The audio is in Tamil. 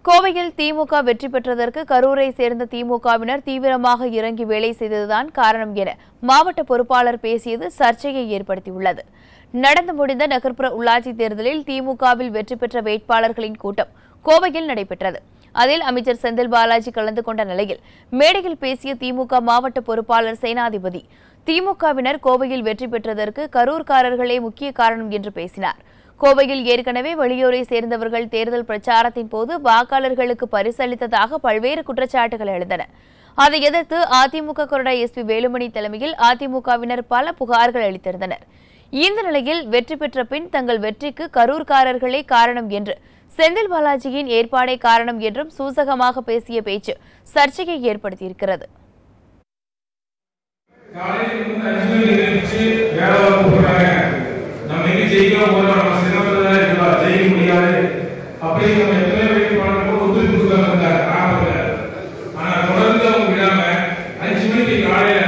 கோவையில் திமுக வெற்றி பெற்றதற்கு கரூரை சேர்ந்த திமுகவினர் தீவிரமாக இறங்கி வேலை செய்ததுதான் காரணம் என மாவட்ட பொறுப்பாளர் பேசியது சர்ச்சையை ஏற்படுத்தியுள்ளது நடந்து முடிந்த நகர்ப்புற உள்ளாட்சி தேர்தலில் திமுகவில் வெற்றி பெற்ற வேட்பாளர்களின் கூட்டம் கோவையில் நடைபெற்றது அதில் அமைச்சர் செந்தில் பாலாஜி கலந்து கொண்ட நிலையில் மேடையில் பேசிய திமுக மாவட்ட பொறுப்பாளர் சேனாதிபதி திமுகவினர் கோவையில் வெற்றி பெற்றதற்கு கரூர்காரர்களே முக்கிய காரணம் என்று பேசினார் கோவையில் ஏற்கனவே வெளியூரை சேர்ந்தவர்கள் தேர்தல் பிரச்சாரத்தின் போது வாக்காளர்களுக்கு பரிசளித்ததாக பல்வேறு குற்றச்சாட்டுகள் எழுந்தன அதை எதிர்த்து அதிமுக கொறடா எஸ்பி வேலுமணி தலைமையில் அதிமுகவினர் பல புகார்கள் அளித்திருந்தனர் இந்த நிலையில் வெற்றி பெற்ற பின் தங்கள் வெற்றிக்கு கரூர்காரர்களே காரணம் என்று செந்தில் பாலாஜியின் ஏற்பாடே காரணம் என்றும் சூசகமாக பேசிய பேச்சு சர்ச்சையை ஏற்படுத்தியிருக்கிறது காலையில் வந்து அஞ்சு மணிக்கு எழுந்திருச்சு வேலை பார்க்க போறாங்க நம்ம எங்க ஜெயிக்கலாம் போறோம் நம்ம சிரமத்துல தான் இருக்கலாம் ஜெயிக்க முடியாது அப்படின்னு நம்ம எத்தனை வெயிட் பண்ணுறப்போ ஒத்துழைப்பு கொடுக்காம இருந்தாங்க ஆரம்பத்தில் ஆனா தொடர்ந்து அவங்க விடாம அஞ்சு மணிக்கு காலையில